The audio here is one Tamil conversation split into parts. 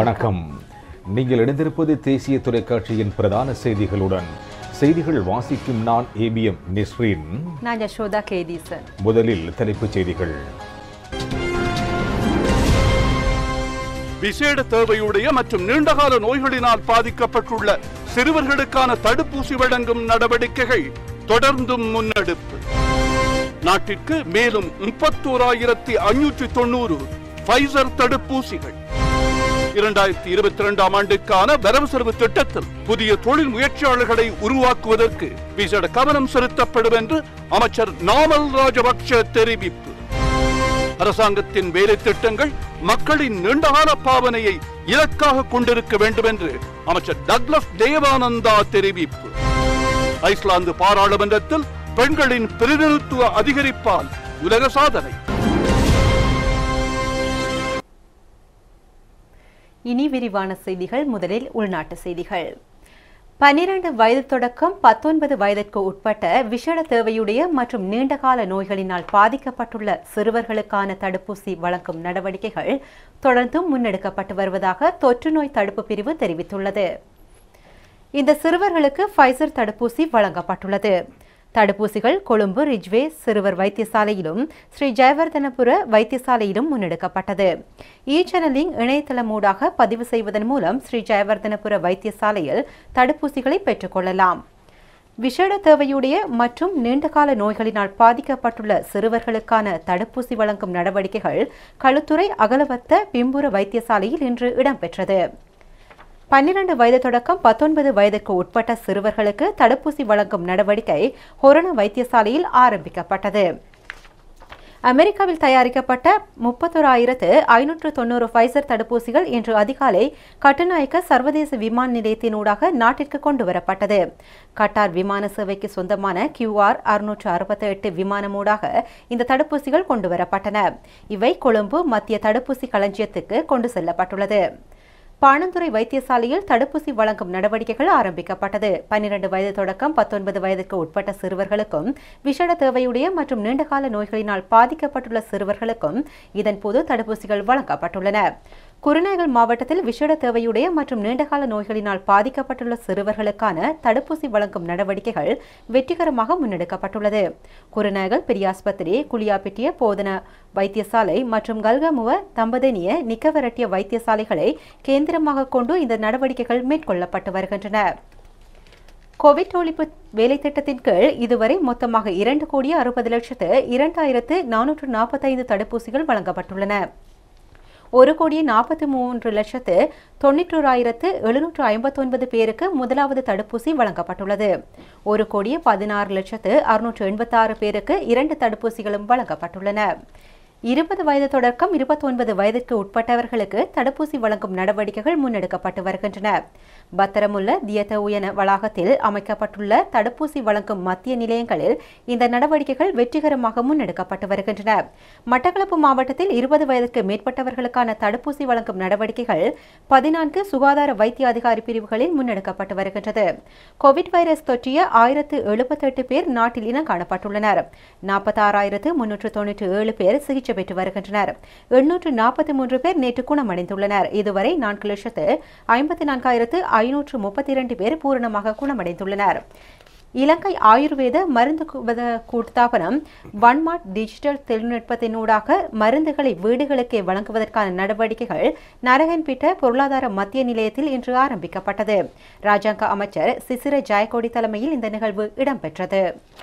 வணக்கம் நீங்கள் இணைந்திருப்பது தேசிய தொலைக்காட்சியின் பிரதான செய்திகளுடன் செய்திகள் வாசிக்கும் நான் ஏபிஎம் நிஸ்ரீன் நான் யசோதா கேதீசன் முதலில் தலைப்புச் செய்திகள் விசேட தேவையுடைய மற்றும் நீண்டகால நோய்களினால் பாதிக்கப்பட்டுள்ள சிறுவர்களுக்கான தடுப்பூசி வழங்கும் நடவடிக்கைகள் தொடர்ந்தும் முன்னெடுப்பு நாட்டிற்கு மேலும் முப்பத்தோராயிரத்தி ஐநூற்றி தொண்ணூறு பைசர் தடுப்பூசிகள் இரண்டாயிரத்தி இருபத்தி இரண்டாம் ஆண்டுக்கான வரவு செலவு திட்டத்தில் புதிய தொழில் முயற்சியாளர்களை உருவாக்குவதற்கு விசேட கவனம் செலுத்தப்படும் என்று அமைச்சர் நாமல் ராஜபக்ஷ தெரிவிப்பு அரசாங்கத்தின் வேலை திட்டங்கள் மக்களின் நீண்டகால பாவனையை இலக்காக கொண்டிருக்க வேண்டும் என்று அமைச்சர் டக்ளஸ் தேவானந்தா தெரிவிப்பு ஐஸ்லாந்து பாராளுமன்றத்தில் பெண்களின் பிரதிநிதித்துவ அதிகரிப்பால் உலக சாதனை இனி விரிவான செய்திகள் முதலில் உள்நாட்டு செய்திகள் பனிரண்டு வயது தொடக்கம் பத்தொன்பது வயதிற்கு உட்பட்ட விஷட தேவையுடைய மற்றும் நீண்டகால நோய்களினால் பாதிக்கப்பட்டுள்ள சிறுவர்களுக்கான தடுப்பூசி வழங்கும் நடவடிக்கைகள் தொடர்ந்தும் முன்னெடுக்கப்பட்டு வருவதாக தொற்று நோய் தடுப்பு பிரிவு தெரிவித்துள்ளது இந்த சிறுவர்களுக்கு ஃபைசர் தடுப்பூசி வழங்கப்பட்டுள்ளது தடுப்பூசிகள் கொழும்பு ரிஜ்வே சிறுவர் வைத்தியசாலையிலும் ஸ்ரீ ஜெயவர்தனபுர வைத்தியசாலையிலும் முன்னெடுக்கப்பட்டது இ சேனலிங் இணையதளமூடாக பதிவு செய்வதன் மூலம் ஸ்ரீ ஜெயவர்தனபுர வைத்தியசாலையில் தடுப்பூசிகளை பெற்றுக்கொள்ளலாம் விஷேட தேவையுடைய மற்றும் நீண்டகால நோய்களினால் பாதிக்கப்பட்டுள்ள சிறுவர்களுக்கான தடுப்பூசி வழங்கும் நடவடிக்கைகள் களுத்துறை அகலவத்த பிம்புர வைத்தியசாலையில் இன்று இடம்பெற்றது பன்னிரண்டு வயது தொடக்கம் பத்தொன்பது வயதுக்கு உட்பட்ட சிறுவர்களுக்கு தடுப்பூசி வழங்கும் நடவடிக்கை ஹொரண வைத்தியசாலையில் ஆரம்பிக்கப்பட்டது அமெரிக்காவில் தயாரிக்கப்பட்ட முப்பத்தோராயிரத்து ஐநூற்று தொண்ணூறு ஃபைசர் தடுப்பூசிகள் இன்று அதிகாலை கட்டுநாயக்க சர்வதேச விமான நிலையத்தினூடாக நாட்டிற்கு கொண்டு வரப்பட்டது கட்டார் விமான சேவைக்கு சொந்தமான கியூஆர் அறுநூற்று அறுபத்தி எட்டு விமானமூடாக இந்த தடுப்பூசிகள் கொண்டு வரப்பட்டன இவை கொழும்பு மத்திய தடுப்பூசி களஞ்சியத்துக்கு கொண்டு செல்லப்பட்டுள்ளது பாணந்துறை வைத்தியசாலையில் தடுப்பூசி வழங்கும் நடவடிக்கைகள் ஆரம்பிக்கப்பட்டது பன்னிரண்டு வயது தொடக்கம் பத்தொன்பது வயதுக்கு உட்பட்ட சிறுவர்களுக்கும் விஷட தேவையுடைய மற்றும் நீண்டகால நோய்களினால் பாதிக்கப்பட்டுள்ள சிறுவர்களுக்கும் இதன்போது தடுப்பூசிகள் வழங்கப்பட்டுள்ளன குருநாகல் மாவட்டத்தில் விஷட தேவையுடைய மற்றும் நீண்டகால நோய்களினால் பாதிக்கப்பட்டுள்ள சிறுவர்களுக்கான தடுப்பூசி வழங்கும் நடவடிக்கைகள் வெற்றிகரமாக முன்னெடுக்கப்பட்டுள்ளது குருநாகல் பெரியாஸ்பத்திரி குளியாப்பிட்டிய போதன வைத்தியசாலை மற்றும் கல்கமுவ தம்பதனிய நிக்கவரட்டிய வைத்தியசாலைகளை கேந்திரமாக கொண்டு இந்த நடவடிக்கைகள் மேற்கொள்ளப்பட்டு வருகின்றன கோவிட் ஒழிப்பு வேலை திட்டத்தின் கீழ் இதுவரை மொத்தமாக இரண்டு கோடி அறுபது லட்சத்து இரண்டாயிரத்து நானூற்று நாற்பத்தைந்து தடுப்பூசிகள் வழங்கப்பட்டுள்ளன ஒரு கோடியே நாற்பத்தி மூன்று லட்சத்து தொண்ணூற்றோராயிரத்து எழுநூற்று ஐம்பத்தொன்பது பேருக்கு முதலாவது தடுப்பூசி வழங்கப்பட்டுள்ளது ஒரு கோடியே பதினாறு லட்சத்து அறுநூற்று எண்பத்தாறு பேருக்கு இரண்டு தடுப்பூசிகளும் வழங்கப்பட்டுள்ளன இருபது வயது தொடக்கம் இருபத்தொன்பது வயதிற்கு உட்பட்டவர்களுக்கு தடுப்பூசி வழங்கும் நடவடிக்கைகள் முன்னெடுக்கப்பட்டு வருகின்றன பத்திரமுள்ள தியத உயன வளாகத்தில் அமைக்கப்பட்டுள்ள தடுப்பூசி வழங்கும் மத்திய நிலையங்களில் இந்த நடவடிக்கைகள் வெற்றிகரமாக முன்னெடுக்கப்பட்டு வருகின்றன மட்டக்களப்பு மாவட்டத்தில் இருபது வயதுக்கு மேற்பட்டவர்களுக்கான தடுப்பூசி வழங்கும் நடவடிக்கைகள் பதினான்கு சுகாதார வைத்திய அதிகாரி பிரிவுகளில் முன்னெடுக்கப்பட்டு வருகின்றது கோவிட் வைரஸ் தொற்றிய ஆயிரத்து எழுபத்தெட்டு பேர் நாட்டில் இனம் காணப்பட்டுள்ளனர் நாற்பத்தாறாயிரத்து முன்னூற்று தொன்னூற்று ஏழு பேர் சிகிச்சை பெற்று வருகின்றனர் எண்ணூற்று நாற்பத்தி மூன்று பேர் நேற்று குணமடைந்துள்ளனர் இதுவரை நான்கு லட்சத்து ஐம்பத்தி நான்காயிரத்து ஐநூற்று முப்பத்தி இரண்டு பேர் பூரணமாக குணமடைந்துள்ளனர் இலங்கை ஆயுர்வேத மருந்து கூட்டாபனம் வன்மார்ட் டிஜிட்டல் தொழில்நுட்பத்தினூடாக மருந்துகளை வீடுகளுக்கே வழங்குவதற்கான நடவடிக்கைகள் நரகன்பிட்ட பொருளாதார மத்திய நிலையத்தில் இன்று ஆரம்பிக்கப்பட்டது ராஜாங்க அமைச்சர் சிசிர ஜெயக்கொடி தலைமையில் இந்த நிகழ்வு இடம்பெற்றது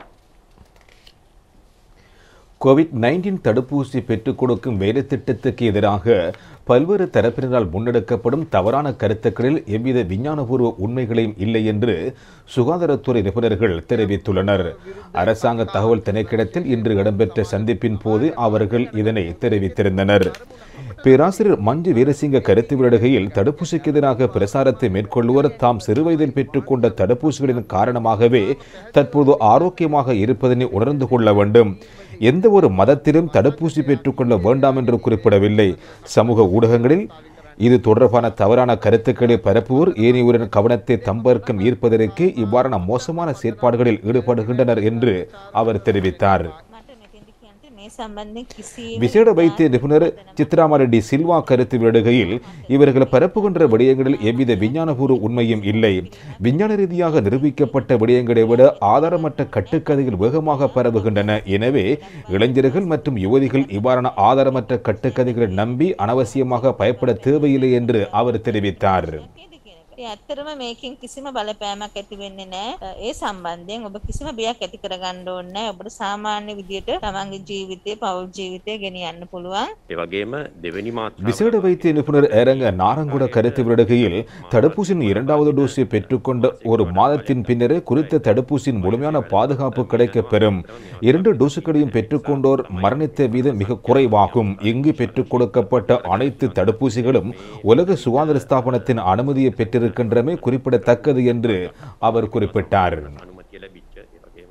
கோவிட் நைன்டீன் தடுப்பூசி பெற்றுக் கொடுக்கும் வேலை திட்டத்துக்கு எதிராக பல்வேறு தரப்பினரால் முன்னெடுக்கப்படும் தவறான கருத்துக்களில் எவ்வித விஞ்ஞானபூர்வ உண்மைகளையும் இல்லை என்று சுகாதாரத்துறை நிபுணர்கள் தெரிவித்துள்ளனர் அரசாங்க தகவல் திணைக்கிடத்தில் இன்று இடம்பெற்ற சந்திப்பின் போது அவர்கள் இதனை தெரிவித்திருந்தனர் பேராசிரியர் மஞ்சு வீரசிங்க கருத்து வெளியிடுகையில் தடுப்பூசிக்கு எதிராக பிரசாரத்தை மேற்கொள்வோர் தாம் சிறுவயதில் பெற்றுக்கொண்ட தடுப்பூசிகளின் காரணமாகவே தற்போது ஆரோக்கியமாக இருப்பதனை உணர்ந்து கொள்ள வேண்டும் எந்த ஒரு மதத்திலும் தடுப்பூசி பெற்றுக்கொள்ள வேண்டாம் என்று குறிப்பிடவில்லை சமூக ஊடகங்களில் இது தொடர்பான தவறான கருத்துக்களை பரப்புவோர் ஏனையோரின் கவனத்தை தம்பர்க்கம் ஈர்ப்பதற்கு இவ்வாறான மோசமான செயற்பாடுகளில் ஈடுபடுகின்றனர் என்று அவர் தெரிவித்தார் මට මෙතෙන්දි කියන්න මේ සම්බන්ධයෙන් කිසිම விசேட வைத்திய நிபுணர் சித்ராமரெட்டி சில்வா கருத்து வெளியிடுகையில் இவர்கள் பரப்புகின்ற விடயங்களில் எவ்வித விஞ்ஞானபூர்வ உண்மையும் இல்லை விஞ்ஞான ரீதியாக நிரூபிக்கப்பட்ட விடயங்களை விட ஆதாரமற்ற கட்டுக்கதைகள் வேகமாக பரவுகின்றன எனவே இளைஞர்கள் மற்றும் யுவதிகள் இவ்வாறான ஆதாரமற்ற கட்டுக்கதைகளை நம்பி அனவசியமாக பயப்பட தேவையில்லை என்று அவர் தெரிவித்தார் ඉතින් ඇත්තටම මේකෙන් කිසිම බලපෑමක් ඇති වෙන්නේ නැහැ. ඒ සම්බන්ධයෙන් ඔබ කිසිම බියක් ඇති කරගන්න ඕනේ නැහැ. ඔබට සාමාන්‍ය විදියට තමන්ගේ ජීවිතය, පෞල් ජීවිතය ගෙනියන්න පුළුවන්. ඒ වගේම දෙවැනි මාත්‍රාව விசேட வைத்திய நிபுணர் ஏரங்க நாரங்குட கருத்து வெளியிடுகையில் தடுப்பூசியின் இரண்டாவது டோஸை பெற்றுக்கொண்ட ஒரு மாதத்தின் பின்னரே குறித்த தடுப்பூசியின் முழுமையான பாதுகாப்பு கிடைக்கப் பெறும் இரண்டு டோஸுகளையும் பெற்றுக்கொண்டோர் மரணித்த வீதம் மிக குறைவாகும் இங்கு பெற்றுக் கொடுக்கப்பட்ட அனைத்து தடுப்பூசிகளும் உலக சுகாதார ஸ்தாபனத்தின் அனுமதியை பெற்றிருக்கின்றமை குறிப்பிடத்தக்கது என்று அவர் குறிப்பிட்டார் අනුමතිය ලැබිච්ච ඒ වගේම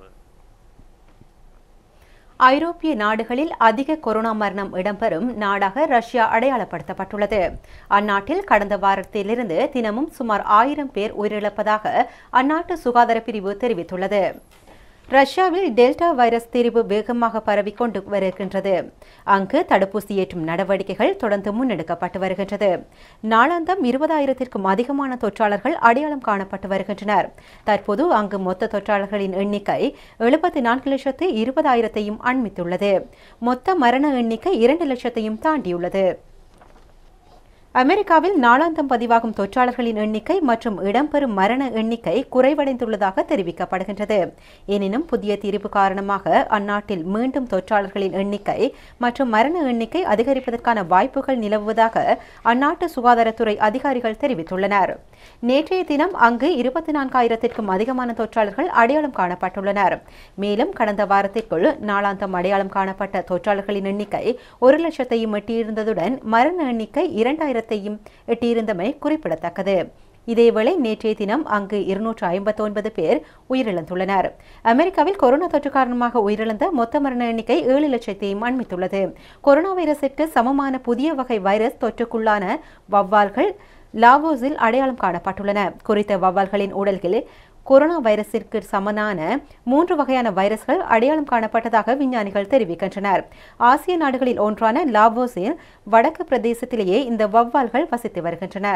ஐரோப்பிய நாடுகளில் அதிக கொரோனா மரணம் இடம்பெறும் நாடாக ரஷ்யா அடையாளப்படுத்தப்பட்டுள்ளது அந்நாட்டில் கடந்த வாரத்திலிருந்து தினமும் சுமார் ஆயிரம் பேர் உயிரிழப்பதாக அந்நாட்டு சுகாதார பிரிவு தெரிவித்துள்ளது ரஷ்யாவில் டெல்டா வைரஸ் திரிவு வேகமாக பரவிக்கொண்டு வருகின்றது அங்கு தடுப்பூசி ஏற்றும் நடவடிக்கைகள் தொடர்ந்து முன்னெடுக்கப்பட்டு வருகின்றது நாளாந்தம் இருபதாயிரத்திற்கும் அதிகமான தொற்றாளர்கள் அடையாளம் காணப்பட்டு வருகின்றனர் தற்போது அங்கு மொத்த தொற்றாளர்களின் எண்ணிக்கை எழுபத்தி நான்கு லட்சத்து இருபதாயிரத்தையும் அண்மித்துள்ளது மொத்த மரண எண்ணிக்கை இரண்டு லட்சத்தையும் தாண்டியுள்ளது அமெரிக்காவில் நாளாந்தம் பதிவாகும் தொற்றாளர்களின் எண்ணிக்கை மற்றும் இடம்பெறும் மரண எண்ணிக்கை குறைவடைந்துள்ளதாக தெரிவிக்கப்படுகின்றது எனினும் புதிய தீர்வு காரணமாக அந்நாட்டில் மீண்டும் தொற்றாளர்களின் எண்ணிக்கை மற்றும் மரண எண்ணிக்கை அதிகரிப்பதற்கான வாய்ப்புகள் நிலவுவதாக அந்நாட்டு சுகாதாரத்துறை அதிகாரிகள் தெரிவித்துள்ளனர் நேற்றைய தினம் அங்கு இருபத்தி நான்காயிரத்திற்கும் அதிகமான தொற்றாளர்கள் அடையாளம் காணப்பட்டுள்ளனர் மேலும் கடந்த வாரத்திற்குள் நாளாந்தம் அடையாளம் காணப்பட்ட தொற்றாளர்களின் எண்ணிக்கை ஒரு லட்சத்தையும் எட்டியிருந்ததுடன் மரண எண்ணிக்கை இரண்டாயிரத்தையும் எட்டியிருந்தமை குறிப்பிடத்தக்கது இதேவேளை நேற்றைய தினம் அங்கு இருநூற்று ஐம்பத்தொன்பது பேர் உயிரிழந்துள்ளனர் அமெரிக்காவில் கொரோனா தொற்று காரணமாக உயிரிழந்த மொத்த மரண எண்ணிக்கை ஏழு லட்சத்தையும் அண்மித்துள்ளது கொரோனா வைரஸிற்கு சமமான புதிய வகை வைரஸ் தொற்றுக்குள்ளான வவ்வால்கள் லாவோஸில் அடையாளம் காணப்பட்டுள்ளன குறித்த வவ்வால்களின் உடல்களில் கொரோனா வைரஸிற்கு சமனான மூன்று வகையான வைரஸ்கள் அடையாளம் காணப்பட்டதாக விஞ்ஞானிகள் தெரிவிக்கின்றனர் ஆசிய நாடுகளில் ஒன்றான லாவோஸில் வடக்கு பிரதேசத்திலேயே இந்த வவ்வால்கள் வசித்து வருகின்றன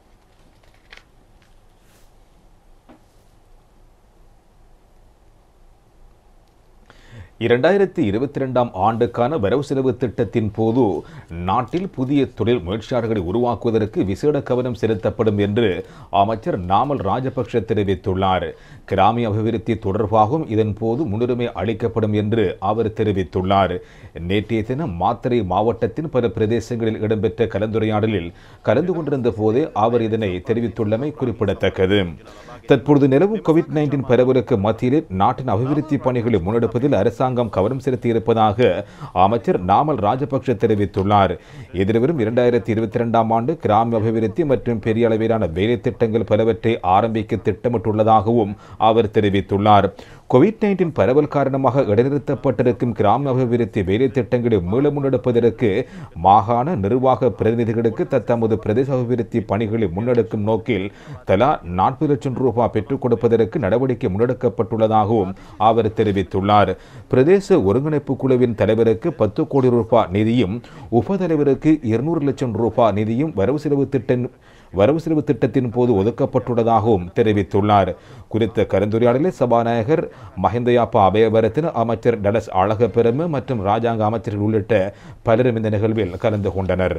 இரண்டாயிரத்தி இருபத்தி ரெண்டாம் ஆண்டுக்கான வரவு செலவு திட்டத்தின் போது நாட்டில் புதிய தொழில் முயற்சியாளர்களை உருவாக்குவதற்கு விசேட கவனம் செலுத்தப்படும் என்று அமைச்சர் நாமல் ராஜபக்ஷ தெரிவித்துள்ளார் கிராமிய அபிவிருத்தி தொடர்பாகவும் இதன் போது முன்னுரிமை அளிக்கப்படும் என்று அவர் தெரிவித்துள்ளார் நேற்றைய தினம் மாத்தறை மாவட்டத்தின் பல பிரதேசங்களில் இடம்பெற்ற கலந்துரையாடலில் கலந்து கொண்டிருந்த போதே அவர் இதனை தெரிவித்துள்ளமை குறிப்பிடத்தக்கது தற்பொழுது நிலவும் கோவிட் நைன்டீன் பரவலுக்கு மத்தியிலே நாட்டின் அபிவிருத்தி பணிகளை முன்னெடுப்பதில் அரசாங்கம் கவனம் செலுத்தியிருப்பதாக அமைச்சர் நாமல் ராஜபக்ஷ தெரிவித்துள்ளார் எதிர்வரும் இரண்டாயிரத்தி இருபத்தி இரண்டாம் ஆண்டு கிராம அபிவிருத்தி மற்றும் பெரிய அளவிலான வேலை திட்டங்கள் பலவற்றை ஆரம்பிக்க திட்டமிட்டுள்ளதாகவும் அவர் தெரிவித்துள்ளார் கோவிட் நைன்டீன் பரவல் காரணமாக இடைநிறுத்தப்பட்டிருக்கும் கிராம அபிவிருத்தி வேலை திட்டங்களை மீள முன்னெடுப்பதற்கு மாகாண நிர்வாக பிரதிநிதிகளுக்கு தத்தமது பிரதேச அபிவிருத்தி பணிகளை முன்னெடுக்கும் நோக்கில் தலா நாற்பது லட்சம் ரூபாய் பெற்றுக் கொடுப்பதற்கு நடவடிக்கை முன்னெடுக்கப்பட்டுள்ளதாகவும் அவர் தெரிவித்துள்ளார் பிரதேச ஒருங்கிணைப்பு குழுவின் தலைவருக்கு பத்து கோடி ரூபாய் நிதியும் உபதலைவருக்கு இருநூறு லட்சம் ரூபாய் நிதியும் வரவு செலவு திட்டம் வரவு செலவு திட்டத்தின் போது ஒதுக்கப்பட்டுள்ளதாகவும் தெரிவித்துள்ளார் குறித்த கலந்துரையாடலில் சபாநாயகர் மஹிந்தயாப்பா அபயவரத்தின் அமைச்சர் டலஸ் அழகப்பெரும மற்றும் ராஜாங்க அமைச்சர்கள் உள்ளிட்ட பலரும் இந்த நிகழ்வில் கலந்து கொண்டனர்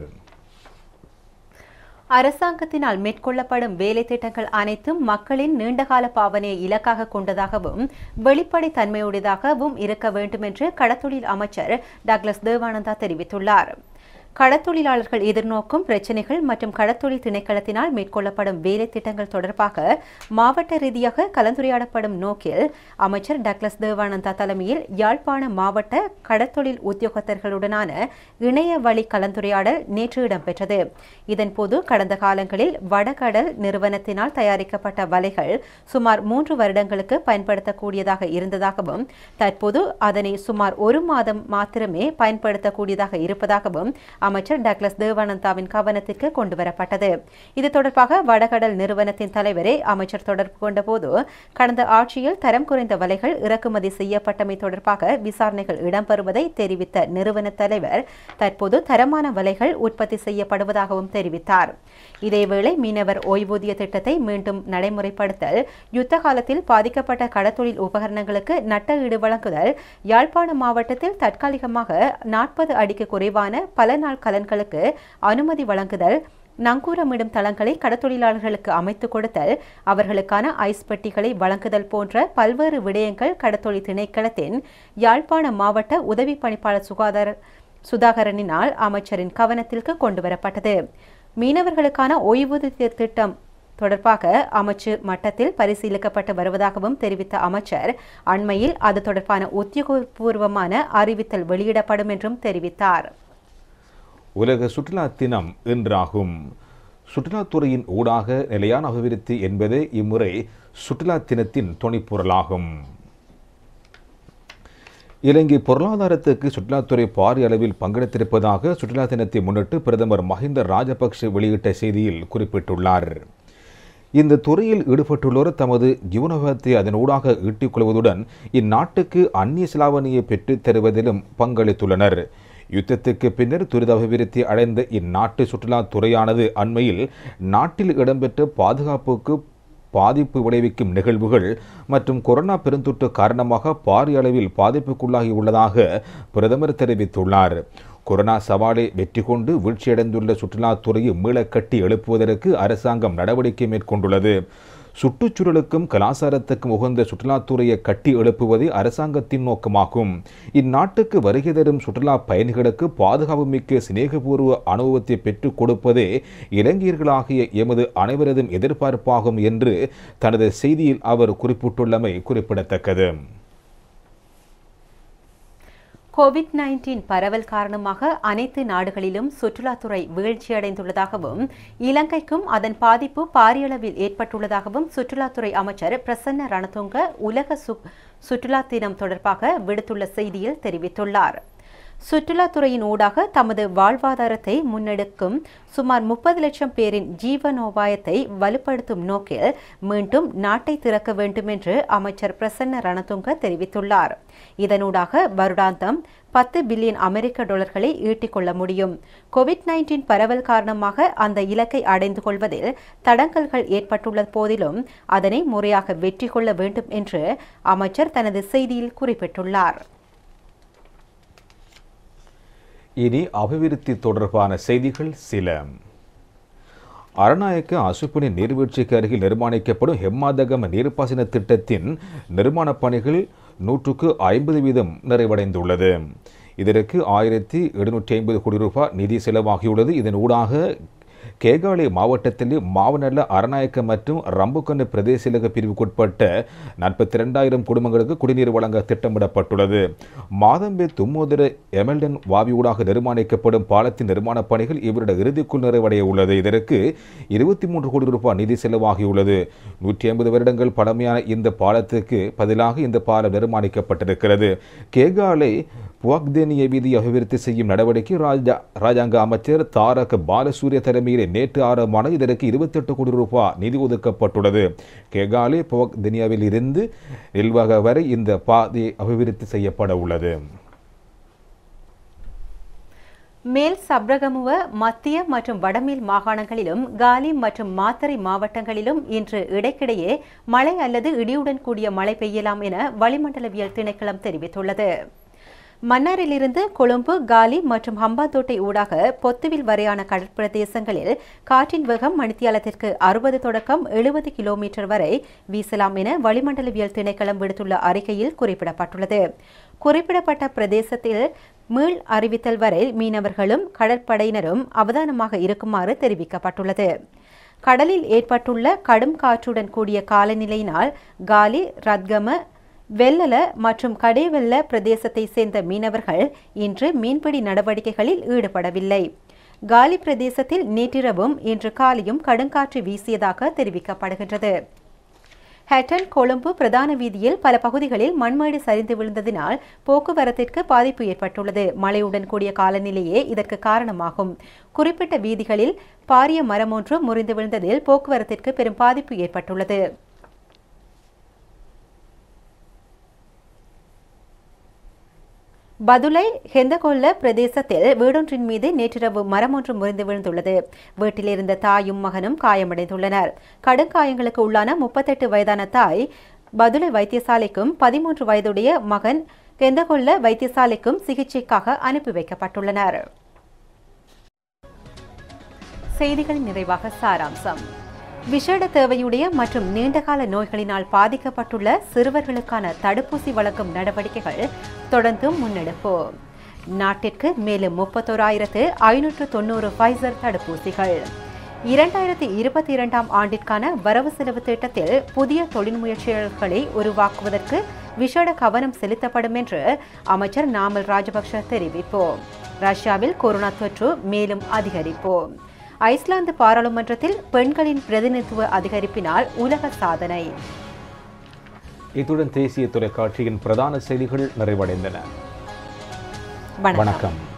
அரசாங்கத்தினால் மேற்கொள்ளப்படும் வேலை திட்டங்கள் அனைத்தும் மக்களின் நீண்டகால பாவனையை இலக்காக கொண்டதாகவும் வெளிப்படை தன்மையுடையதாகவும் இருக்க வேண்டும் என்று கடத்தொழில் அமைச்சர் டக்ளஸ் தேவானந்தா தெரிவித்துள்ளார் கடத்தொழிலாளர்கள் எதிர்நோக்கும் பிரச்சினைகள் மற்றும் கடத்தொழில் திணைக்களத்தினால் மேற்கொள்ளப்படும் வேலை திட்டங்கள் தொடர்பாக மாவட்ட ரீதியாக கலந்துரையாடப்படும் நோக்கில் அமைச்சர் டக்ளஸ் தேவானந்தா தலைமையில் யாழ்ப்பாண மாவட்ட கடத்தொழில் உத்தியோகத்தர்களுடனான இணைய வழி கலந்துரையாடல் நேற்று இடம்பெற்றது இதன்போது கடந்த காலங்களில் வடகடல் நிறுவனத்தினால் தயாரிக்கப்பட்ட வலைகள் சுமார் மூன்று வருடங்களுக்கு பயன்படுத்தக்கூடியதாக இருந்ததாகவும் தற்போது அதனை சுமார் ஒரு மாதம் மாத்திரமே பயன்படுத்தக்கூடியதாக இருப்பதாகவும் அமைச்சர் டக்ளஸ் தேவானந்தாவின் கவனத்திற்கு கொண்டுவரப்பட்டது இது தொடர்பாக வடகடல் நிறுவனத்தின் தலைவரை அமைச்சர் தொடர்பு கொண்டபோது கடந்த ஆட்சியில் தரம் குறைந்த வலைகள் இறக்குமதி செய்யப்பட்டமை தொடர்பாக விசாரணைகள் இடம்பெறுவதை தெரிவித்த நிறுவன தலைவர் தற்போது தரமான வலைகள் உற்பத்தி செய்யப்படுவதாகவும் தெரிவித்தார் இதேவேளை மீனவர் ஓய்வூதிய திட்டத்தை மீண்டும் நடைமுறைப்படுத்தல் யுத்த காலத்தில் பாதிக்கப்பட்ட கடத்தொழில் உபகரணங்களுக்கு நட்ட ஈடு வழங்குதல் யாழ்ப்பாண மாவட்டத்தில் தற்காலிகமாக நாற்பது அடிக்கு குறைவான பல நாள் கலன்களுக்கு அனுமதி வழங்குதல் நங்கூரமிடும் தளங்களை கடத்தொழிலாளர்களுக்கு அமைத்துக் கொடுத்தல் அவர்களுக்கான ஐஸ் பெட்டிகளை வழங்குதல் போன்ற பல்வேறு விடயங்கள் கடத்தொழில் திணைக்களத்தின் யாழ்ப்பாண மாவட்ட உதவி பணிப்பாளர் சுகாதார சுதாகரனினால் அமைச்சரின் கவனத்திற்கு கொண்டுவரப்பட்டது மீனவர்களுக்கான ஓய்வூதிய திட்டம் தொடர்பாக அமைச்சு மட்டத்தில் பரிசீலிக்கப்பட்டு வருவதாகவும் தெரிவித்த அமைச்சர் அண்மையில் அது தொடர்பான உத்தியோகபூர்வமான அறிவித்தல் வெளியிடப்படும் என்றும் தெரிவித்தார் உலக சுற்றுலா தினம் இன்றாகும் சுற்றுலாத்துறையின் ஊடாக நிலையான அபிவிருத்தி என்பதே இம்முறை சுற்றுலா தினத்தின் துணைப்பொருளாகும் இலங்கை பொருளாதாரத்துக்கு சுற்றுலாத்துறை பாரிய அளவில் பங்கெடுத்திருப்பதாக சுற்றுலா தினத்தை முன்னிட்டு பிரதமர் மஹிந்த ராஜபக்ஷ வெளியிட்ட செய்தியில் குறிப்பிட்டுள்ளார் இந்த துறையில் ஈடுபட்டுள்ளோர் தமது ஜீவனோபத்தை அதனூடாக ஈட்டிக் கொள்வதுடன் இந்நாட்டுக்கு அந்நிய செலாவணியை பெற்றுத் தருவதிலும் பங்களித்துள்ளனர் யுத்தத்துக்கு பின்னர் துரித அபிவிருத்தி அடைந்த இந்நாட்டு சுற்றுலாத் துறையானது அண்மையில் நாட்டில் இடம்பெற்ற பாதுகாப்புக்கு பாதிப்பு விளைவிக்கும் நிகழ்வுகள் மற்றும் கொரோனா பெருந்தொற்று காரணமாக பாரிய அளவில் பாதிப்புக்குள்ளாகி உள்ளதாக பிரதமர் தெரிவித்துள்ளார் கொரோனா சவாலை வெற்றி கொண்டு வீழ்ச்சியடைந்துள்ள சுற்றுலாத்துறையை மீளக் கட்டி எழுப்புவதற்கு அரசாங்கம் நடவடிக்கை மேற்கொண்டுள்ளது சுற்றுச்சூழலுக்கும் கலாச்சாரத்துக்கும் உகந்த சுற்றுலாத்துறையை கட்டி எழுப்புவதே அரசாங்கத்தின் நோக்கமாகும் இந்நாட்டுக்கு வருகை தரும் சுற்றுலா பயணிகளுக்கு பாதுகாப்பு மிக்க சிநேகபூர்வ அனுபவத்தை பெற்றுக் கொடுப்பதே இலங்கையர்களாகிய எமது அனைவரதும் எதிர்பார்ப்பாகும் என்று தனது செய்தியில் அவர் குறிப்பிட்டுள்ளமை குறிப்பிடத்தக்கது கோவிட் நைன்டீன் பரவல் காரணமாக அனைத்து நாடுகளிலும் சுற்றுலாத்துறை வீழ்ச்சியடைந்துள்ளதாகவும் இலங்கைக்கும் அதன் பாதிப்பு பாரியளவில் ஏற்பட்டுள்ளதாகவும் சுற்றுலாத்துறை அமைச்சர் பிரசன்ன ரணதுங்க உலக சு சுற்றுலா தினம் தொடர்பாக விடுத்துள்ள செய்தியில் தெரிவித்துள்ளார் சுற்றுலாத்துறையின் ஊடாக தமது வாழ்வாதாரத்தை முன்னெடுக்கும் சுமார் முப்பது லட்சம் பேரின் ஜீவனோபாயத்தை வலுப்படுத்தும் நோக்கில் மீண்டும் நாட்டை திறக்க வேண்டும் என்று அமைச்சர் பிரசன்ன ரணதுங்க தெரிவித்துள்ளார் இதனூடாக வருடாந்தம் பத்து பில்லியன் அமெரிக்க டாலர்களை ஈட்டிக் கொள்ள முடியும் கோவிட் நைன்டீன் பரவல் காரணமாக அந்த இலக்கை அடைந்து கொள்வதில் தடங்கல்கள் ஏற்பட்டுள்ள போதிலும் அதனை முறையாக வெற்றி கொள்ள வேண்டும் என்று அமைச்சர் தனது செய்தியில் குறிப்பிட்டுள்ளார் இனி அபிவிருத்தி தொடர்பான செய்திகள் சில அரநாயக்க அசுப்பினி நீர்வீழ்ச்சிக்கு அருகில் நிர்மாணிக்கப்படும் ஹெம்மாதகம நீர்ப்பாசன திட்டத்தின் நிர்மாணப் பணிகள் நூற்றுக்கு ஐம்பது வீதம் நிறைவடைந்துள்ளது இதற்கு ஆயிரத்தி எழுநூற்றி ஐம்பது கோடி ரூபாய் நிதி செலவாகியுள்ளது இதன் ஊடாக கேகாலை மாவட்டத்தில் மாவனல்ல அரநாயக்க மற்றும் ரம்புக்கண்ணு பிரதேசலக பிரிவுக்குட்பட்ட நாற்பத்தி ரெண்டாயிரம் குடும்பங்களுக்கு குடிநீர் வழங்க திட்டமிடப்பட்டுள்ளது மாதம்பே தும்மோதர எமெல்டன் வாவியூடாக நிர்மாணிக்கப்படும் பாலத்தின் நிர்மாணப் பணிகள் இவருடைய இறுதிக்குள் நிறைவடைய உள்ளது இதற்கு இருபத்தி மூன்று கோடி ரூபாய் நிதி செலவாகியுள்ளது நூற்றி ஐம்பது வருடங்கள் பழமையான இந்த பாலத்துக்கு பதிலாக இந்த பாலம் நிர்மாணிக்கப்பட்டிருக்கிறது கேகாலை புவாக்தேனிய வீதி அபிவிருத்தி செய்யும் நடவடிக்கை ராஜா ராஜாங்க அமைச்சர் தாரக் பாலசூரிய தலைமையிலே நேற்று ஆரம்பமான இதற்கு இருபத்தெட்டு கோடி ரூபாய் நிதி ஒதுக்கப்பட்டுள்ளது கேகாலே புவாக்தேனியாவில் இருந்து நில்வக வரை இந்த பாதை அபிவிருத்தி செய்யப்பட உள்ளது மேல் சப்ரகமுவ மத்திய மற்றும் வடமேல் மாகாணங்களிலும் காலி மற்றும் மாத்தறை மாவட்டங்களிலும் இன்று இடைக்கிடையே மழை அல்லது இடியுடன் கூடிய மழை பெய்யலாம் என வளிமண்டலவியல் திணைக்களம் தெரிவித்துள்ளது மன்னாரிலிருந்து கொழும்பு காலி மற்றும் ஹம்பாந்தோட்டை ஊடாக பொத்துவில் வரையான கடற்பிரதேசங்களில் காற்றின் வேகம் மணித்தியாலத்திற்கு அறுபது தொடக்கம் எழுபது கிலோமீட்டர் வரை வீசலாம் என வளிமண்டலவியல் திணைக்களம் விடுத்துள்ள அறிக்கையில் குறிப்பிடப்பட்டுள்ளது குறிப்பிடப்பட்ட பிரதேசத்தில் மீள் அறிவித்தல் வரை மீனவர்களும் கடற்படையினரும் அவதானமாக இருக்குமாறு தெரிவிக்கப்பட்டுள்ளது கடலில் ஏற்பட்டுள்ள கடும் காற்றுடன் கூடிய காலநிலையினால் காலி ரத்கம வெள்ளல மற்றும் கடைவெல்ல பிரதேசத்தை சேர்ந்த மீனவர்கள் இன்று மீன்பிடி நடவடிக்கைகளில் ஈடுபடவில்லை காலி பிரதேசத்தில் நேற்றிரவும் இன்று காலையும் கடுங்காற்று வீசியதாக தெரிவிக்கப்படுகின்றது ஹேட்டன் கொழும்பு பிரதான வீதியில் பல பகுதிகளில் மண்மேடு சரிந்து விழுந்ததினால் போக்குவரத்திற்கு பாதிப்பு ஏற்பட்டுள்ளது மழையுடன் கூடிய காலநிலையே இதற்கு காரணமாகும் குறிப்பிட்ட வீதிகளில் பாரிய மரம் ஒன்று முறிந்து விழுந்ததில் போக்குவரத்திற்கு பெரும் பாதிப்பு ஏற்பட்டுள்ளது பதுளை ஹெந்தகொல்ல பிரதேசத்தில் வீடொன்றின் மீது நேற்றிரவு மரம் ஒன்று முறிந்து விழுந்துள்ளது வீட்டில் இருந்த தாயும் மகனும் காயமடைந்துள்ளனர் கடுங்காயங்களுக்கு உள்ளான முப்பத்தெட்டு வயதான தாய் பதுளை வைத்தியசாலைக்கும் பதிமூன்று வயதுடைய மகன் கெந்தகொல்ல வைத்தியசாலைக்கும் சிகிச்சைக்காக அனுப்பி வைக்கப்பட்டுள்ளனர் செய்திகளின் நிறைவாக சாராம்சம் விஷேட தேவையுடைய மற்றும் நீண்டகால நோய்களினால் பாதிக்கப்பட்டுள்ள சிறுவர்களுக்கான தடுப்பூசி வழங்கும் நடவடிக்கைகள் தொடர்ந்து முன்னெடுப்பு நாட்டிற்கு மேலும் முப்பத்தோராயிரத்து ஐநூற்று தொன்னூறு ஃபைசர் தடுப்பூசிகள் இரண்டாயிரத்தி இருபத்தி இரண்டாம் ஆண்டிற்கான வரவு செலவு திட்டத்தில் புதிய தொழில் முயற்சிகளை உருவாக்குவதற்கு விஷேட கவனம் செலுத்தப்படும் என்று அமைச்சர் நாமல் ராஜபக்ஷ தெரிவிப்போம் ரஷ்யாவில் கொரோனா தொற்று மேலும் அதிகரிப்போம் ஐஸ்லாந்து பாராளுமன்றத்தில் பெண்களின் பிரதிநிதித்துவ அதிகரிப்பினால் உலக சாதனை இத்துடன் தேசிய தொலைக்காட்சியின் பிரதான செய்திகள் நிறைவடைந்தன வணக்கம் வணக்கம்